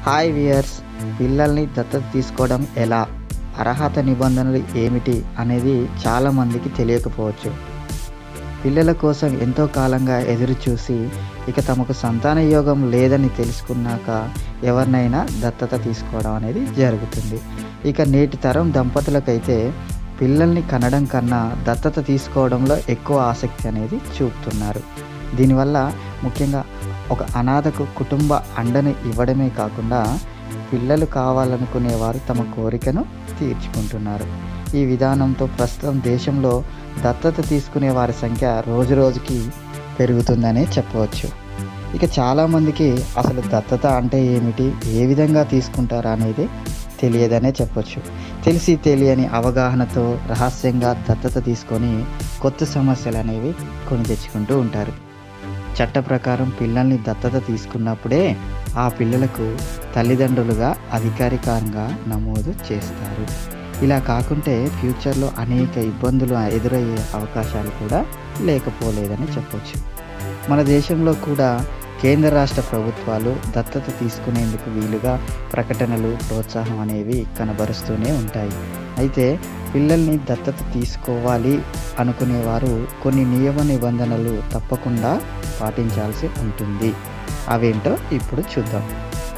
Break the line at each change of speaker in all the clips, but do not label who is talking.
hi viewers పిల్లల్ని దత్తత తీసుకోవడం ఎలా అర్హత నిబంధనలు ఏమిటి అనేది చాలామందికి తెలియకపోవచ్చు పిల్లల కోసం ఎంతో కాలంగా ఎదురు చూసి ఇక తమకు సంతాన యోగం లేదని తెలుసుకున్నాక ఎవరినైనా దత్తత తీసుకోవడం అనేది జరుగుతుంది ఇక నేటి తరం దంపతులకైతే పిల్లల్ని కనడం కన్నా దత్తత తీసుకోవడంలో ఎక్కువ ఆసక్తి అనేది చూపుతున్నారు దీనివల్ల ముఖ్యంగా ఒక అనాథకు కుటుంబ అండని ఇవ్వడమే కాకుండా పిల్లలు కావాలనుకునేవారు తమ కోరికను తీర్చుకుంటున్నారు ఈ విధానంతో ప్రస్తుతం దేశంలో దత్తత తీసుకునే వారి సంఖ్య రోజు రోజుకి పెరుగుతుందనే చెప్పవచ్చు ఇక చాలామందికి అసలు దత్తత అంటే ఏమిటి ఏ విధంగా తీసుకుంటారు అనేది తెలియదనే చెప్పొచ్చు తెలిసి తెలియని అవగాహనతో రహస్యంగా దత్తత తీసుకొని కొత్త సమస్యలు అనేవి కొని తెచ్చుకుంటూ ఉంటారు చట్ట ప్రకారం పిల్లల్ని దత్తత తీసుకున్నప్పుడే ఆ పిల్లలకు తల్లిదండ్రులుగా అధికారికంగా నమోదు చేస్తారు ఇలా కాకుంటే ఫ్యూచర్లో అనేక ఇబ్బందులు ఎదురయ్యే అవకాశాలు కూడా లేకపోలేదని చెప్పొచ్చు మన దేశంలో కూడా కేంద్ర రాష్ట్ర ప్రభుత్వాలు దత్తత తీసుకునేందుకు వీలుగా ప్రకటనలు ప్రోత్సాహం అనేవి కనబరుస్తూనే ఉంటాయి అయితే పిల్లల్ని దత్తత తీసుకోవాలి అనుకునేవారు కొన్ని నియమ నిబంధనలు తప్పకుండా పాటించాల్సి ఉంటుంది అవేంటో ఇప్పుడు చూద్దాం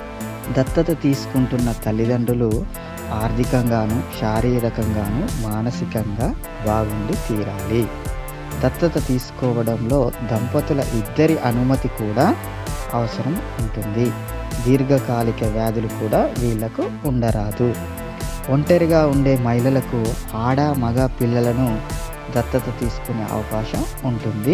దత్తత తీసుకుంటున్న తల్లిదండ్రులు ఆర్థికంగాను శారీరకంగాను మానసికంగా బాగుండి తీరాలి దత్తత తీసుకోవడంలో దంపతుల ఇద్దరి అనుమతి కూడా అవసరం ఉంటుంది దీర్ఘకాలిక వ్యాధులు కూడా వీళ్లకు ఉండరాదు ఒంటరిగా ఉండే మహిళలకు ఆడ మగ పిల్లలను దత్తత తీసుకునే అవకాశం ఉంటుంది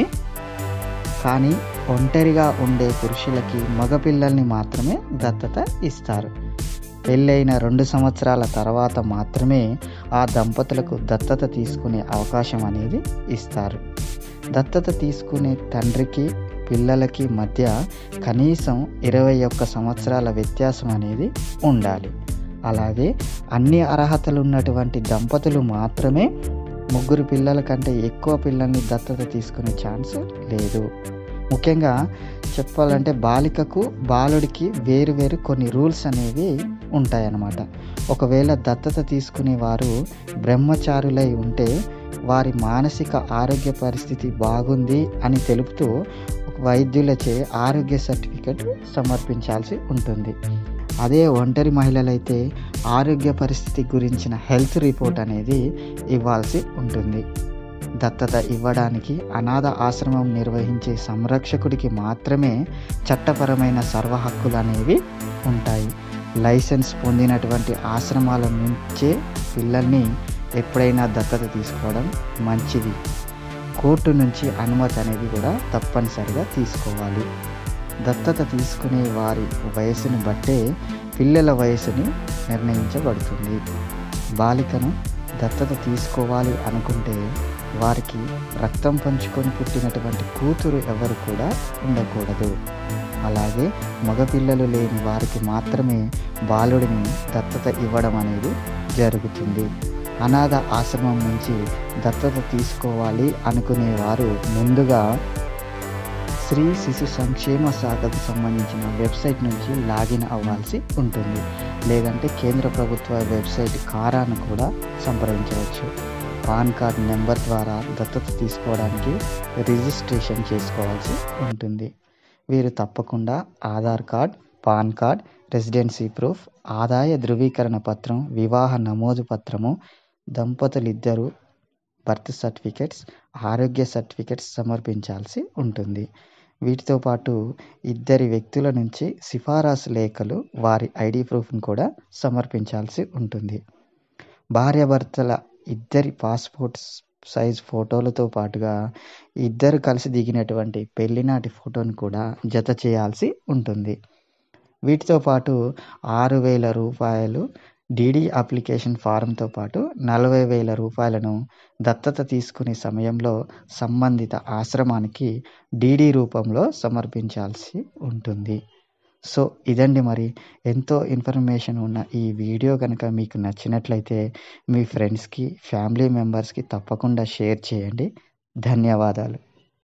కానీ ఒంటరిగా ఉండే పురుషులకి మగపిల్లల్ని మాత్రమే దత్తత ఇస్తారు పెళ్ళైన రెండు సంవత్సరాల తర్వాత మాత్రమే ఆ దంపతులకు దత్తత తీసుకునే అవకాశం అనేది ఇస్తారు దత్తత తీసుకునే తండ్రికి పిల్లలకి మధ్య కనీసం ఇరవై ఒక్క సంవత్సరాల వ్యత్యాసం అనేది ఉండాలి అలాగే అన్ని అర్హతలు ఉన్నటువంటి దంపతులు మాత్రమే ముగ్గురు పిల్లల కంటే ఎక్కువ పిల్లల్ని దత్తత తీసుకునే ఛాన్స్ లేదు ముఖ్యంగా చెప్పాలంటే బాలికకు బాలుడికి వేరు వేరు కొన్ని రూల్స్ అనేవి ఉంటాయన్నమాట ఒకవేళ దత్తత తీసుకునే వారు బ్రహ్మచారులై ఉంటే వారి మానసిక ఆరోగ్య పరిస్థితి బాగుంది అని తెలుపుతూ వైద్యులచే ఆరోగ్య సర్టిఫికెట్ సమర్పించాల్సి ఉంటుంది అదే ఒంటరి మహిళలైతే ఆరోగ్య పరిస్థితి గురించిన హెల్త్ రిపోర్ట్ అనేది ఇవ్వాల్సి ఉంటుంది దత్తత ఇవ్వడానికి అనాథ ఆశ్రమం నిర్వహించే సంరక్షకుడికి మాత్రమే చట్టపరమైన సర్వ హక్కులు అనేవి ఉంటాయి లైసెన్స్ పొందినటువంటి ఆశ్రమాల నుంచే పిల్లల్ని ఎప్పుడైనా దత్తత తీసుకోవడం మంచిది కోర్టు నుంచి అనుమతి అనేది కూడా తప్పనిసరిగా తీసుకోవాలి దత్తత తీసుకునే వారి వయసుని బట్టే పిల్లల వయసుని నిర్ణయించబడుతుంది బాలికను దత్తత తీసుకోవాలి అనుకుంటే వారికి రక్తం పంచుకొని పుట్టినటువంటి కూతురు ఎవరు కూడా ఉండకూడదు అలాగే మగపిల్లలు లేని వారికి మాత్రమే బాలుడిని దత్తత ఇవ్వడం అనేది జరుగుతుంది అనాథ ఆశ్రమం నుంచి దత్తత తీసుకోవాలి అనుకునేవారు ముందుగా శ్రీ శిశు సంక్షేమ శాఖకు సంబంధించిన వెబ్సైట్ నుంచి లాగిన్ అవ్వాల్సి ఉంటుంది లేదంటే కేంద్ర ప్రభుత్వ వెబ్సైట్ కారాను కూడా సంప్రదించవచ్చు పాన్ కార్డ్ నెంబర్ ద్వారా దత్తత తీసుకోవడానికి రిజిస్ట్రేషన్ చేసుకోవాల్సి ఉంటుంది వీరు తప్పకుండా Aadhaar card PAN card residency proof ఆదాయ ధృవీకరణ పత్రం వివాహ నమోదు పత్రము దంపతులిద్దరూ బర్త్ సర్టిఫికెట్స్ ఆరోగ్య సర్టిఫికెట్స్ సమర్పించాల్సి ఉంటుంది వీటితో పాటు ఇద్దరి వ్యక్తుల నుంచి సిఫారసు లేఖలు వారి ఐడి ప్రూఫ్ను కూడా సమర్పించాల్సి ఉంటుంది భార్యాభర్తల ఇద్దరి పాస్పోర్ట్ సైజ్ ఫోటోలతో పాటుగా ఇద్దరు కలిసి దిగినటువంటి పెళ్లినాటి ఫోటోను కూడా జత చేయాల్సి ఉంటుంది వీటితో పాటు ఆరు వేల రూపాయలు డీడీ అప్లికేషన్ ఫారంతో పాటు నలభై వేల రూపాయలను దత్తత తీసుకునే సమయంలో సంబంధిత ఆశ్రమానికి డీడీ రూపంలో సమర్పించాల్సి ఉంటుంది సో ఇదండి మరి ఎంతో ఇన్ఫర్మేషన్ ఉన్న ఈ వీడియో కనుక మీకు నచ్చినట్లయితే మీ ఫ్రెండ్స్కి ఫ్యామిలీ మెంబర్స్కి తప్పకుండా షేర్ చేయండి ధన్యవాదాలు